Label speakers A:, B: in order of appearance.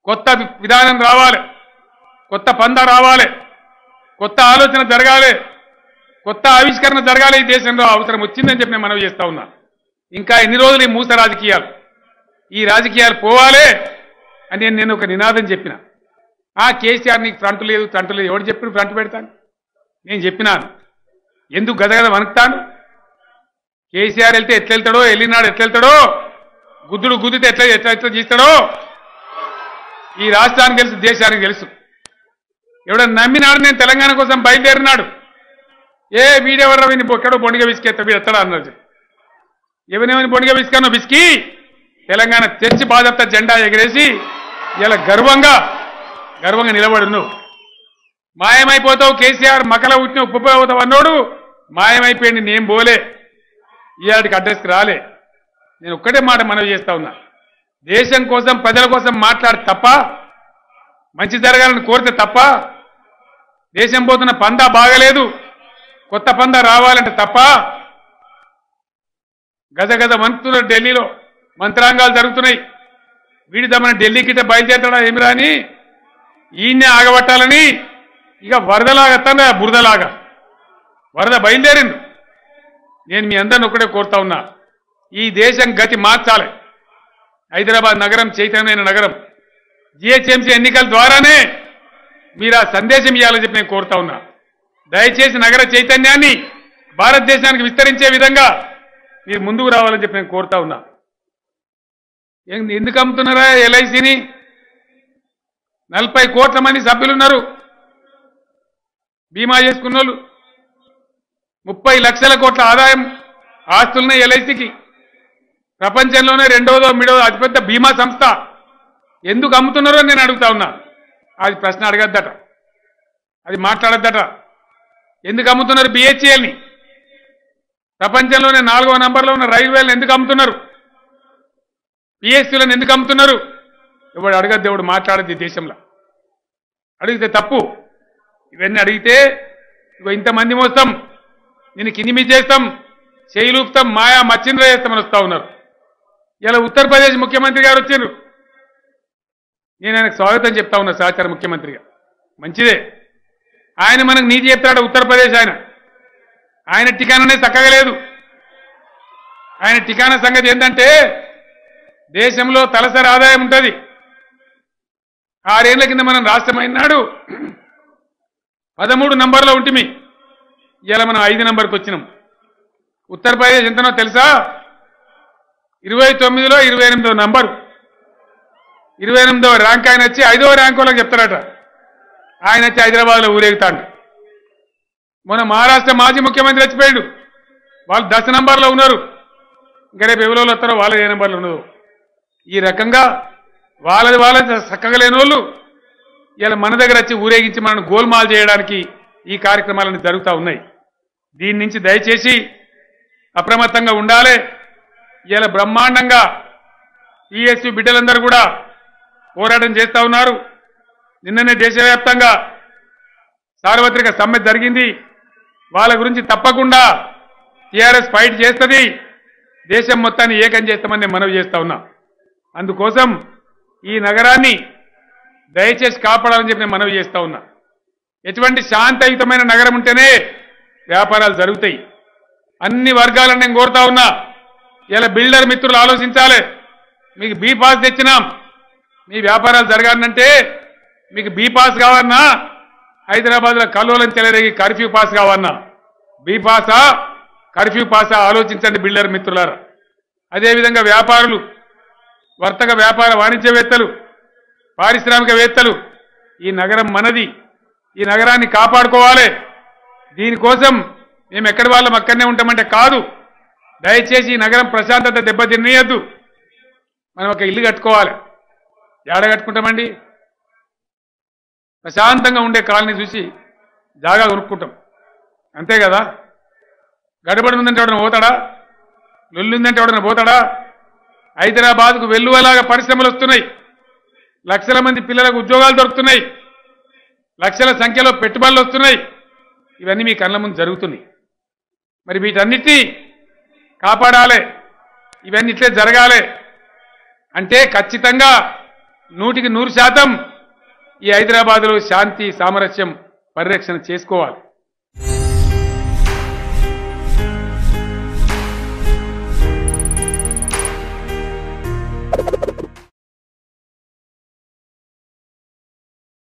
A: కొత్త వి- విధానం రావాలి కొత్త పంద రావాలి కొత్త ఆలోచన జరగాలి కొత్త ఆవిష్కరణ జరగాలి ఈ దేశంలో అవసరం వచ్చిందని చెప్పి నేను మనవి చేస్తా ఉన్నా ఇంకా ఎన్ని రోజులు ఈ మూస రాజకీయాలు ఈ రాజకీయాలు పోవాలే అని నేను- నేను ఒక నినాదం చెప్పిన ఆ కేసీఆర్ నీకు ఫ్రంట్ లేదు ఫ్రంట్ లేదు ఎవడు చెప్పిన ఫ్రంట్ పెడతాను నేను చెప్పినాను ఎందుకు గదగద వణుకుతాను కేసీఆర్ వెళ్తే ఎట్లా వెళ్తాడో వెళ్ళినాడు ఎట్లా వెళ్తాడో గుద్దుడు గుద్దితే ఎట్లా ఎట్లా ఎట్లా తీస్తాడో ఈ రాష్ట్రానికి తెలుసు దేశానికి తెలుసు ఎవడో నమ్మినాడు నేను తెలంగాణ కోసం బయలుదేరినాడు ఏ వీడెవరు విని ఎక్కడో బొండిగా విసికేస్తా వీడు ఎత్తడా అన్నారు ఎవరినేమని బొండిగా విసికానో విసికి తెలంగాణ తెచ్చి బాధప్త జెండా ఎగరేసి ఇలా గర్వంగా గర్వంగా నిలబడు నువ్వు మాయమైపోతావు కేసీఆర్ మకల ఉట్టిన ఉప్పుపోతావు అన్నోడు మాయమైపోయింది నేను పోలే ఇవాటికి అడ్రస్కి రాలే నేను ఒక్కటే మాట మనవి చేస్తా ఉన్నా దేశం కోసం ప్రజల కోసం మాట్లాడి తప్ప మంచి జరగాలని కోరితే తప్ప దేశం పోతున్న పందా బాగలేదు కొత్త పందా రావాలంటే తప్ప గజ గజ మంత్రులు ఢిల్లీలో మంత్రాంగాలు జరుగుతున్నాయి వీడి దమ్మని ఢిల్లీకి బయలుదేరతాడా ఏమి రాని ఈయన్నే ఆగబట్టాలని ఇక వరదలాగా తన బురదలాగా వరద బయలుదేరింది నేను మీ అందరిని ఒకటే కోరుతా ఉన్నా ఈ దేశం గతి మార్చాలి హైదరాబాద్ నగరం చైతన్యమైన నగరం జిహెచ్ఎంసీ ఎన్నికల ద్వారానే మీరు ఆ సందేశం ఇవ్వాలని చెప్పి నేను కోరుతా ఉన్నా దయచేసి నగర చైతన్యాన్ని భారతదేశానికి విస్తరించే విధంగా మీరు ముందుకు రావాలని చెప్పి నేను కోరుతా ఉన్నా ఏం- ఎందుకు అమ్ముతున్నారా ఎల్ఐసిని నలభై కోట్ల మంది సభ్యులు ఉన్నారు బీమా చేసుకున్న వాళ్ళు ముప్పై లక్షల కోట్ల ఆదాయం ఆస్తులున్నాయి ఎల్ఐసికి ప్రపంచంలోనే రెండవదో మూడవదో అతిపెద్ద బీమా సంస్థ ఎందుకు అమ్ముతున్నారో నేను అడుగుతా ఉన్నా అది ప్రశ్న అడగద్దట అది మాట్లాడద్దట ఎందుకు అమ్ముతున్నారు బిహెచ్ఎల్ని ప్రపంచంలోనే నాలుగో నంబర్లో ఉన్న రైల్వేలను ఎందుకు అమ్ముతున్నారు పిఎస్సీలను ఎందుకు అమ్ముతున్నారు ఎవడు అడగద్దు ఎవడు మాట్లాడద్దు ఈ దేశంలో అడిగితే తప్పు ఇవన్నీ అడిగితే ఇగో ఇంతమంది మోస్తాం నేను కింది చేస్తాం చేయిలూపుతాం మాయా మచ్చింద్ర చేస్తామని వస్తా ఉన్నారు ఇలా ఉత్తరప్రదేశ్ ముఖ్యమంత్రి గారు వచ్చారు నేను ఆయనకు స్వాగతం చెప్తా ఉన్నా సహచార ముఖ్యమంత్రిగా మంచిదే ఆయన మనకు నీతి చెప్తాడు ఉత్తరప్రదేశ్ ఆయన ఆయన టికాననే చక్కగా లేదు ఆయన టికానా సంగతి ఏంటంటే దేశంలో తలసరి ఆదాయం ఉంటుంది ఆరేళ్ల కింద మనం రాష్ట్రమైనాడు పదమూడు నంబర్లో ఉంటిమి ఇలా మనం ఐదు నంబర్కి వచ్చినాం ఉత్తరప్రదేశ్ ఎంతనో తెలుసా ఇరవై తొమ్మిదిలో ఇరవై ఎనిమిదో నంబరు ఇరవై ఎనిమిదవ ర్యాంక్ ఆయన వచ్చి ఐదవ ర్యాంక్ వాళ్ళకి చెప్తారట ఆయన వచ్చి హైదరాబాద్లో ఊరేగుతాడు మొన్న మహారాష్ట్ర మాజీ ముఖ్యమంత్రి వచ్చిపోయాడు వాళ్ళు దశ నంబర్లో ఉన్నారు ఇంకా రేపు ఎవరో వస్తారో వాళ్ళ ఏ నంబర్లో ఉన్నదో ఈ రకంగా వాళ్ళది వాళ్ళది చక్కగా లేని వాళ్ళు ఇలా మన దగ్గర వచ్చి ఊరేగించి మనల్ని గోల్మాల్ చేయడానికి ఈ కార్యక్రమాలన్నీ జరుగుతూ ఉన్నాయి దీని నుంచి దయచేసి అప్రమత్తంగా ఉండాలి ఇలా బ్రహ్మాండంగా టీఎస్యు బిడ్డలందరూ కూడా పోరాటం చేస్తూ ఉన్నారు నిన్ననే దేశవ్యాప్తంగా సార్వత్రిక సమ్మె జరిగింది వాళ్ళ గురించి తప్పకుండా టీఆర్ఎస్ ఫైట్ చేస్తుంది దేశం మొత్తాన్ని ఏకం చేస్తామని నేను మనవి చేస్తా ఉన్నా అందుకోసం ఈ నగరాన్ని దయచేసి కాపాడాలని చెప్పి నేను మనవి చేస్తా ఉన్నా ఎటువంటి శాంతియుతమైన నగరం ఉంటేనే వ్యాపారాలు జరుగుతాయి అన్ని వర్గాలను నేను కోరుతా ఉన్నా ఇలా బిల్డర్ మిత్రులు ఆలోచించాలి మీకు బీ పాస్ తెచ్చినాం మీ వ్యాపారాలు జరగాలంటే మీకు బీ పాస్ కావన్నా హైదరాబాద్లో కల్లోలం చెలరేగి కర్ఫ్యూ పాస్ కావన్నా బీ పాసా కర్ఫ్యూ పాసా ఆలోచించండి బిల్డర్ మిత్రులారా అదేవిధంగా వ్యాపారులు వర్తక వ్యాపార వాణిజ్యవేత్తలు పారిశ్రామికవేత్తలు ఈ నగరం మనది ఈ నగరాన్ని కాపాడుకోవాలి దీనికోసం మేము ఎక్కడి వాళ్ళం అక్కడనే ఉంటామంటే కాదు దయచేసి ఈ నగరం ప్రశాంతత దెబ్బతిన్నయద్దు మనం ఒక ఇల్లు కట్టుకోవాలి ఏడ కట్టుకుంటామండి ప్రశాంతంగా ఉండే కాలనీ చూసి జాగా కొనుక్కుంటాం అంతే కదా గడబడి ఉందంటే ఎవడన్నా పోతాడా లొల్లుందంటే ఎవడన్నా పోతాడా హైదరాబాద్కు వెల్లువలాగా పరిశ్రమలు వస్తున్నాయి లక్షల మంది పిల్లలకు ఉద్యోగాలు దొరుకుతున్నాయి లక్షల సంఖ్యలో పెట్టుబడులు వస్తున్నాయి ఇవన్నీ మీ కళ్ళ ముందు జరుగుతున్నాయి మరి వీటన్నిటినీ కాపాడాలి ఇవన్నీ ఇట్లే జరగాలి అంటే ఖచ్చితంగా నూటికి నూరు శాతం ఈ హైదరాబాద్లో శాంతి సామరస్యం పరిరక్షణ చేసుకోవాలి